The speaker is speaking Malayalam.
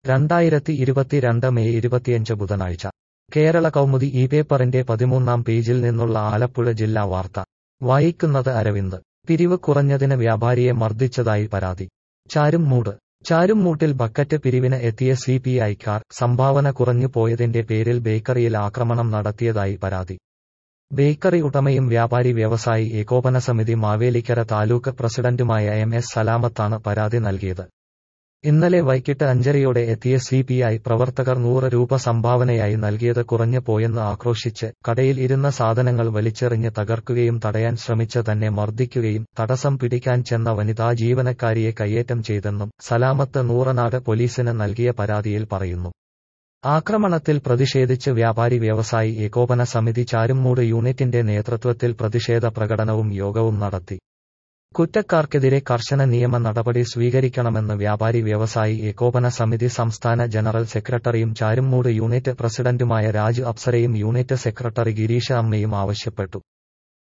രണ്ടായിരത്തി ഇരുപത്തിരണ്ട് മെയ് ഇരുപത്തിയഞ്ച് ബുധനാഴ്ച കേരള കൗമുദി ഈ പേപ്പറിന്റെ പതിമൂന്നാം പേജിൽ നിന്നുള്ള ആലപ്പുഴ ജില്ലാ വാർത്ത വായിക്കുന്നത് അരവിന്ദ് പിരിവ് കുറഞ്ഞതിന് വ്യാപാരിയെ മർദ്ദിച്ചതായി പരാതി ചാരുംമൂട് ചാരുംമൂട്ടിൽ ബക്കറ്റ് പിരിവിന് എത്തിയ സി പി ഐക്കാർ സംഭാവന കുറഞ്ഞു പോയതിന്റെ പേരിൽ ബേക്കറിയിൽ ആക്രമണം നടത്തിയതായി പരാതി ബേക്കറി ഉടമയും വ്യാപാരി വ്യവസായി ഏകോപന സമിതി മാവേലിക്കര താലൂക്ക് പ്രസിഡന്റുമായ എം എസ് സലാമത്താണ് പരാതി നൽകിയത് ഇന്നലെ വൈകിട്ട് അഞ്ചരയോടെ എത്തിയ സി പി ഐ പ്രവർത്തകർ നൂറ് രൂപ സംഭാവനയായി നൽകിയത് കുറഞ്ഞു പോയെന്ന് ആക്രോശിച്ച് കടയിൽ ഇരുന്ന സാധനങ്ങൾ വലിച്ചെറിഞ്ഞ് തകർക്കുകയും തടയാൻ ശ്രമിച്ച തന്നെ മർദ്ദിക്കുകയും തടസ്സം പിടിക്കാൻ ചെന്ന വനിതാ ജീവനക്കാരിയെ കയ്യേറ്റം ചെയ്തെന്നും സലാമത്ത് നൂറനാട് പോലീസിന് നൽകിയ പരാതിയിൽ പറയുന്നു ആക്രമണത്തിൽ പ്രതിഷേധിച്ച് വ്യാപാരി വ്യവസായി ഏകോപന സമിതി ചാരുംമൂട് യൂണിറ്റിന്റെ നേതൃത്വത്തിൽ പ്രതിഷേധ പ്രകടനവും യോഗവും നടത്തി കുറ്റക്കാർക്കെതിരെ കർശന നിയമ നടപടി സ്വീകരിക്കണമെന്ന് വ്യാപാരി വ്യവസായി ഏകോപന സമിതി സംസ്ഥാന ജനറൽ സെക്രട്ടറിയും ചാരുംമൂട് യൂണിറ്റ് പ്രസിഡന്റുമായ രാജു അപ്സരയും യൂണിറ്റ് സെക്രട്ടറി ഗിരീഷ അമ്മയും ആവശ്യപ്പെട്ടു